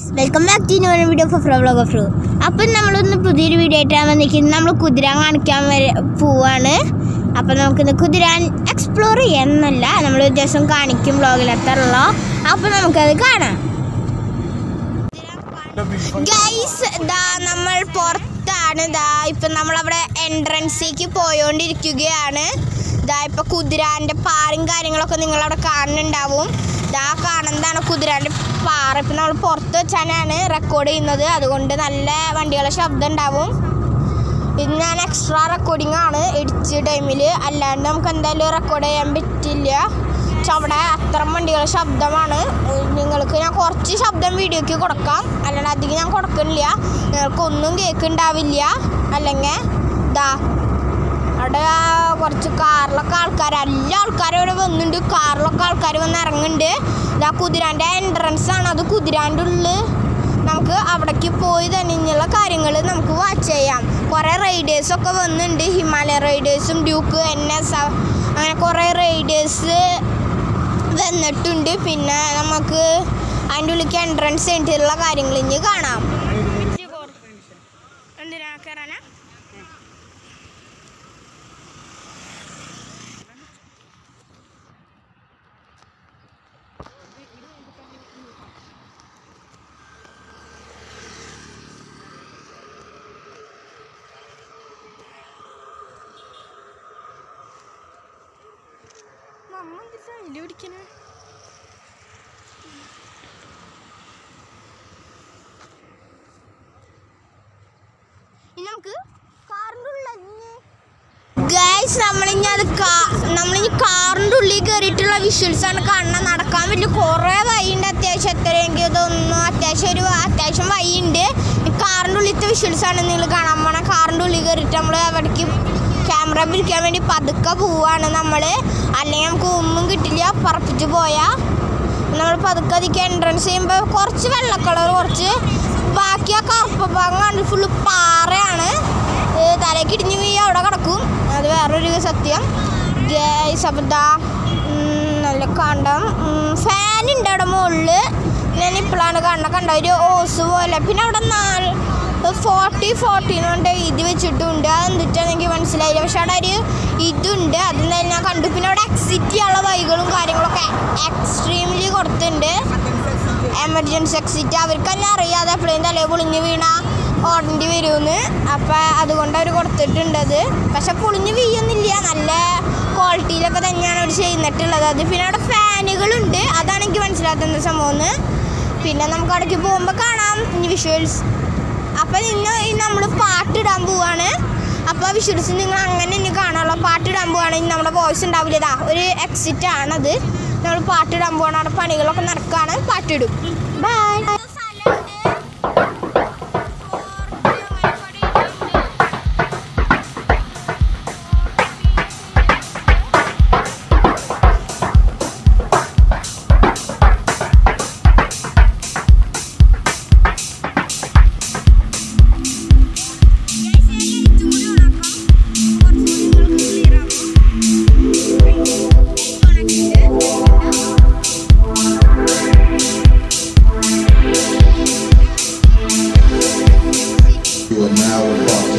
welcome back to new video for ഫ്രോ vlog of അപ്പം നമ്മളൊന്ന് പുതിയൊരു വീഡിയോ ആയിട്ടാണ് വന്നിരിക്കുന്നത് നമ്മൾ കുതിരാൻ കാണിക്കാൻ വരെ പോവാണ് അപ്പം നമുക്കിന്ന് കുതിരാൻ എക്സ്പ്ലോർ ചെയ്യാനല്ല നമ്മൾ ദിവസം കാണിക്കും വ്ലോഗിലെത്തുള്ളൂ അപ്പം നമുക്കത് കാണാം ഗൈസ് ദാ നമ്മൾ പുറത്താണ് ദാ ഇപ്പം നമ്മളവിടെ എൻട്രൻസിലേക്ക് പോയോണ്ടിരിക്കുകയാണ് ദാ ഇപ്പം കുതിരാൻ്റെ പാറും കാര്യങ്ങളൊക്കെ നിങ്ങളവിടെ കാണുന്നുണ്ടാവും ദാ കാണുന്നതാണ് കുതിരാൻ്റെ പാറ ഇപ്പം നമ്മൾ പുറത്ത് വെച്ചാണ് റെക്കോർഡ് ചെയ്യുന്നത് അതുകൊണ്ട് നല്ല വണ്ടികളുടെ ശബ്ദം ഉണ്ടാവും ഇത് ഞാൻ എക്സ്ട്രാ റെക്കോർഡിംഗ് ആണ് എഡിറ്റ് ടൈമിൽ അല്ലാണ്ട് നമുക്ക് എന്തായാലും റെക്കോർഡ് ചെയ്യാൻ പറ്റില്ല പക്ഷെ അവിടെ അത്ര വണ്ടികളുടെ ശബ്ദമാണ് ഉം, നിങ്ങൾക്ക് ഞാൻ കുറച്ച് ശബ്ദം വീഡിയോയ്ക്ക് കൊടുക്കാം അല്ലാണ്ട് അധികം ഞാൻ കൊടുക്കുന്നില്ല നിങ്ങൾക്ക് ഒന്നും കേൾക്കുന്നുണ്ടാവില്ല അല്ലെങ്കിൽ ദാ അവിടെ കുറച്ച് കാറിലൊക്കെ ആൾക്കാർ എല്ലാ ആൾക്കാരും ഇവിടെ വന്നിട്ടുണ്ട് കാറിലൊക്കെ ആൾക്കാർ വന്ന് ഇറങ്ങുന്നുണ്ട് ഇതാ കുതിരാൻ്റെ എൻട്രൻസ് ആണ് അത് കുതിരാൻ്റെ ഉള്ളിൽ നമുക്ക് അവിടേക്ക് പോയി തന്നെയുള്ള കാര്യങ്ങൾ നമുക്ക് വാച്ച് ചെയ്യാം കുറേ റൈഡേഴ്സൊക്കെ വന്നിട്ടുണ്ട് ഹിമാലയ റൈഡേഴ്സും ഡ്യൂക്ക് എൻ എസ് അങ്ങനെ കുറേ റൈഡേഴ്സ് വന്നിട്ടുണ്ട് പിന്നെ നമുക്ക് അതിൻ്റെ ഉള്ളിലേക്ക് എൻട്രൻസ് ആയിട്ടുള്ള കാര്യങ്ങൾ ഇനി കാണാം എന്തിനാ കയറാനാ മമ്മ എന്തിട്ടാ ഇല്ല പിടിക്കണേ ഇനി നമുക്ക് കാറിൻ്റെ ഉള്ളിൽ ഗൈസ് നമ്മളിനി അത് നമ്മളിനി കാറിൻ്റെ ഉള്ളിൽ കയറിയിട്ടുള്ള വിഷ്വൽസ് ആണ് കാണുന്നത് നടക്കാൻ വലിയ കുറേ വഴിയുണ്ട് അത്യാവശ്യം എത്രയെങ്കിൽ ഇതൊന്നും അത്യാവശ്യം ഒരു അത്യാവശ്യം വഴിയുണ്ട് ഈ കാറിൻ്റെ ഉള്ളിലത്തെ വിഷ്വൽസ് ആണ് നിങ്ങൾ കാണാൻ പോണ കാറിൻ്റെ ഉള്ളിൽ കയറിയിട്ട് നമ്മൾ അവിടേക്ക് ക്യാമറ പിടിക്കാൻ വേണ്ടി പതുക്കെ പോവാണ് നമ്മൾ അല്ലെങ്കിൽ നമുക്ക് ഒന്നും കിട്ടില്ല പറപ്പിച്ച് പോയാൽ നമ്മൾ പതുക്കെ അതിക്ക് എൻട്രൻസ് ചെയ്യുമ്പോൾ കുറച്ച് വെള്ള കളർ കുറച്ച് ബാക്കി ആ കറുപ്പ ഭാഗമാണ് ഫുള്ള് പാറയാണ് ഏ, തലയ്ക്ക് ഇടിഞ്ഞ് വീ അവിടെ കിടക്കും അത് വേറൊരു സത്യം ഗ്യാസ് അപ്പം ദാ, ഉം, നല്ല കണ്ടം ഫാൻ ഉണ്ട് അവിടെ മുകളിൽ ഞാൻ ഇപ്പോഴാണ് കണ്ട കണ്ട ഒരു ഓസ് പോലെ പിന്നെ അവിടെ നാല് ഫോർട്ടി ഫോർട്ടി എന്ന് പറഞ്ഞിട്ട് ഇത് വെച്ചിട്ടുണ്ട് അത് എന്തിട്ടാന്ന് എനിക്ക് മനസ്സിലായില്ല പക്ഷെ അവിടെ ഒരു ഇതുണ്ട് അതെന്തായാലും ഞാൻ കണ്ടു പിന്നെ അവിടെ എക്സിറ്റ് ചെയ്യാനുള്ള വഴികളും കാര്യങ്ങളൊക്കെ എക്സ്ട്രീംലി കൊടുത്തിട്ടുണ്ട് എമർജൻസി എക്സിറ്റ് അവർക്ക് തന്നെ അറിയാതെ എപ്പോഴും തലേ പൊളിഞ്ഞ് വീണ ഓടേണ്ടി വരുമെന്ന് അപ്പം അതുകൊണ്ട് അവർ കൊടുത്തിട്ടുണ്ട് അത് പക്ഷെ പൊളിഞ്ഞ് വീയൊന്നുമില്ല നല്ല ക്വാളിറ്റിയിലൊക്കെ തന്നെയാണ് അവർ ചെയ്യുന്നിട്ടുള്ളത് അത് പിന്നെ അവിടെ ഫാനുകളുണ്ട് അതാണ് എനിക്ക് മനസ്സിലാത്ത സംഭവം എന്ന് പിന്നെ നമുക്ക് അവിടേക്ക് പോകുമ്പോൾ കാണാം ഇനി വിഷ്വൽസ് അപ്പം ഇന്ന് നമ്മൾ പാട്ടിടാൻ പോവാണ് അപ്പോൾ വിഷ്വൽസ് നിങ്ങൾ അങ്ങനെ ഇനി കാണാനുള്ള പാട്ടിടാൻ പോവാണ് ഇനി നമ്മുടെ വോയിസ് ഉണ്ടാവില്ല ഇതാ ഒരു എക്സിറ്റ് ആണത് നമ്മൾ പാട്ടിടാൻ പോവാണ് അവിടെ പണികളൊക്കെ നടക്കുകയാണ് പാട്ടിടും bye You are now a part